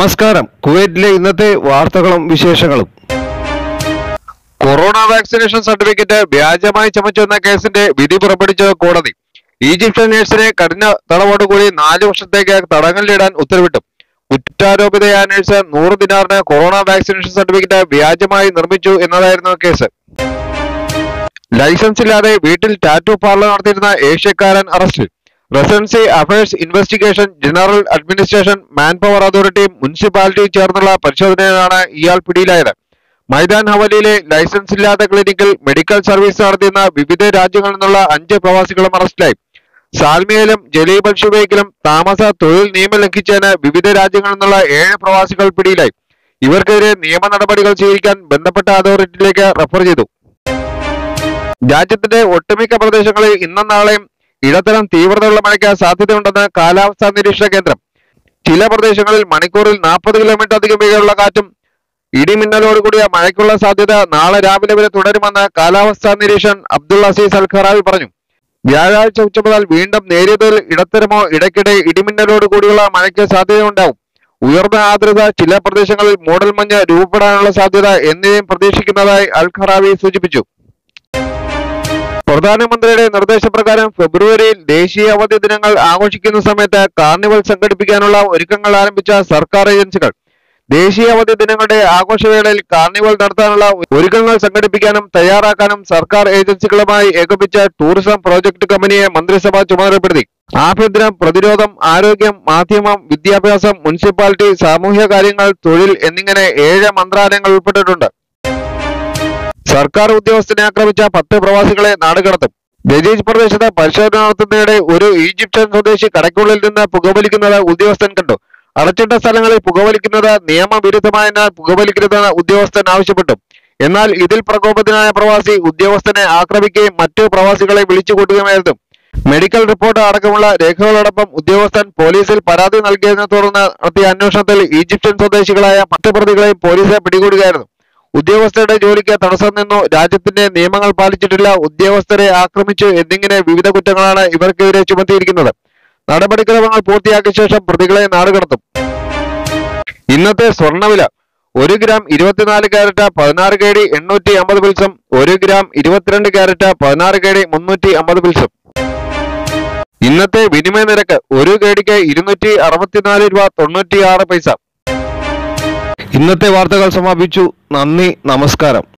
നമസ്കാരം കുവൈറ്റിലെ ഇന്നത്തെ വാർത്തകളും വിശേഷങ്ങളും കൊറോണ വാക്സിനേഷൻ സർട്ടിഫിക്കറ്റ് വ്യാജമായി ചമച്ചുവെന്ന കേസിന്റെ വിധി പുറപ്പെടുവിച്ച കോടതി ഈജിപ്ഷ്യൻ നഴ്സിനെ കഠിന തടവോടുകൂടി നാല് വർഷത്തേക്ക് തടങ്കലിലിടാൻ ഉത്തരവിട്ടു കുറ്റാരോപിതയായ നഴ്സ് നൂറ് ദിനാറിന് കൊറോണ വാക്സിനേഷൻ സർട്ടിഫിക്കറ്റ് വ്യാജമായി നിർമ്മിച്ചു എന്നതായിരുന്നു കേസ് ലൈസൻസ് ഇല്ലാതെ വീട്ടിൽ ടാറ്റു പാർലർ നടത്തിയിരുന്ന ഏഷ്യക്കാരൻ അറസ്റ്റിൽ residency affairs investigation general administration man power authority municipality ചേർന്നുള്ള പരിശോധനയിലാണ് ഇയാൾ പിടിയിലായത് മൈതാൻ ഹവലിയിലെ ലൈസൻസ് ഇല്ലാത്ത ക്ലിനിക്കിൽ മെഡിക്കൽ സർവീസ് നടത്തിയുന്ന വിവിധ രാജ്യങ്ങളിൽ നിന്നുള്ള അഞ്ച് പ്രവാസികളും അറസ്റ്റിലായി സാൽമിയയിലും ജലീബൽ ഷുബൈക്കിലും താമസ തൊഴിൽ നിയമം ലംഘിച്ചതിന് വിവിധ രാജ്യങ്ങളിൽ നിന്നുള്ള ഏഴ് പ്രവാസികൾ പിടിയിലായി ഇവർക്കെതിരെ നിയമ നടപടികൾ സ്വീകരിക്കാൻ ബന്ധപ്പെട്ട അതോറിറ്റിയിലേക്ക് റഫർ ചെയ്തു രാജ്യത്തിന്റെ ഒട്ടുമിക്ക പ്രദേശങ്ങളിൽ ഇന്നും നാളെയും ഇടത്തരം തീവ്രതയുള്ള മഴയ്ക്ക് സാധ്യതയുണ്ടെന്ന് കാലാവസ്ഥാ നിരീക്ഷണ കേന്ദ്രം ചില പ്രദേശങ്ങളിൽ മണിക്കൂറിൽ നാൽപ്പത് കിലോമീറ്റർ അധികം വേഗമുള്ള കാറ്റും ഇടിമിന്നലോട് കൂടിയ മഴയ്ക്കുള്ള സാധ്യത നാളെ രാവിലെ വരെ തുടരുമെന്ന് കാലാവസ്ഥാ നിരീക്ഷൻ അബ്ദുൾ അസീസ് അൽ ഖറാവി പറഞ്ഞു വ്യാഴാഴ്ച ഉച്ച മുതൽ വീണ്ടും നേരിയ തോതിൽ ഇടത്തരമോ ഇടയ്ക്കിടെ ഇടിമിന്നലോട് കൂടിയുള്ള മഴയ്ക്ക് സാധ്യതയുണ്ടാവും ഉയർന്ന ആർദ്രത ചില പ്രദേശങ്ങളിൽ മൂടൽമഞ്ഞ് രൂപപ്പെടാനുള്ള സാധ്യത എന്നിവയും പ്രതീക്ഷിക്കുന്നതായി അൽ ഖറാവി സൂചിപ്പിച്ചു പ്രധാനമന്ത്രിയുടെ നിർദ്ദേശപ്രകാരം ഫെബ്രുവരിയിൽ ദേശീയ അവധി ദിനങ്ങൾ ആഘോഷിക്കുന്ന സമയത്ത് കാർണിവൽ സംഘടിപ്പിക്കാനുള്ള ഒരുക്കങ്ങൾ ആരംഭിച്ച സർക്കാർ ഏജൻസികൾ ദേശീയ അവധി ദിനങ്ങളുടെ ആഘോഷവേളയിൽ കാർണിവൽ നടത്താനുള്ള ഒരുക്കങ്ങൾ സംഘടിപ്പിക്കാനും തയ്യാറാക്കാനും സർക്കാർ ഏജൻസികളുമായി ഏകോപിച്ച ടൂറിസം പ്രോജക്ട് കമ്പനിയെ മന്ത്രിസഭ ചുമതലപ്പെടുത്തി ആഭ്യന്തരം പ്രതിരോധം ആരോഗ്യം മാധ്യമം വിദ്യാഭ്യാസം മുനിസിപ്പാലിറ്റി സാമൂഹ്യ കാര്യങ്ങൾ തൊഴിൽ എന്നിങ്ങനെ ഏഴ് മന്ത്രാലയങ്ങൾ ഉൾപ്പെട്ടിട്ടുണ്ട് സർക്കാർ ഉദ്യോഗസ്ഥനെ ആക്രമിച്ച പത്ത് പ്രവാസികളെ നാടുകടത്തും ബജീജ് പ്രദേശത്ത് പരിശോധന നടത്തുന്നതിനിടെ ഒരു ഈജിപ്ഷ്യൻ സ്വദേശി കടയ്ക്കുള്ളിൽ നിന്ന് പുകവലിക്കുന്നത് ഉദ്യോഗസ്ഥൻ കണ്ടു അടച്ചിട്ട സ്ഥലങ്ങളിൽ പുകവലിക്കുന്നത് നിയമവിരുദ്ധമായതിനാൽ പുകവലിക്കരുതെന്ന് ഉദ്യോഗസ്ഥൻ ആവശ്യപ്പെട്ടു എന്നാൽ ഇതിൽ പ്രകോപിതനായ പ്രവാസി ഉദ്യോഗസ്ഥനെ ആക്രമിക്കുകയും മറ്റു പ്രവാസികളെ വിളിച്ചുകൂട്ടുകയുമായിരുന്നു മെഡിക്കൽ റിപ്പോർട്ട് അടക്കമുള്ള രേഖകളോടൊപ്പം ഉദ്യോഗസ്ഥൻ പോലീസിൽ പരാതി നൽകിയതിനെ തുടർന്ന് നടത്തിയ അന്വേഷണത്തിൽ ഈജിപ്ഷ്യൻ സ്വദേശികളായ പത്ത് പ്രതികളെയും പോലീസ് പിടികൂടുകയായിരുന്നു ഉദ്യോഗസ്ഥരുടെ ജോലിക്ക് തടസ്സം നിന്നു രാജ്യത്തിന്റെ നിയമങ്ങൾ പാലിച്ചിട്ടില്ല ഉദ്യോഗസ്ഥരെ ആക്രമിച്ചു എന്നിങ്ങനെ വിവിധ കുറ്റങ്ങളാണ് ഇവർക്കെതിരെ ചുമത്തിയിരിക്കുന്നത് നടപടിക്രമങ്ങൾ പൂർത്തിയാക്കിയ ശേഷം പ്രതികളെ നാടുകടത്തും ഇന്നത്തെ സ്വർണ്ണവില ഒരു ഗ്രാം ഇരുപത്തിനാല് ക്യാരറ്റ് പതിനാറ് കെ ഡി എണ്ണൂറ്റി അമ്പത് പിൽസും ഒരു ഗ്രാം ഇരുപത്തിരണ്ട് ക്യാരറ്റ് പതിനാറ് കെ ഡി മുന്നൂറ്റി അമ്പത് പിൽസും ഇന്നത്തെ വിനിമയ നിരക്ക് ഒരു കേടിക്ക് ഇരുന്നൂറ്റി അറുപത്തിനാല് രൂപ തൊണ്ണൂറ്റി ആറ് പൈസ ഇന്നത്തെ വാർത്തകൾ സമാപിച്ചു നന്ദി നമസ്കാരം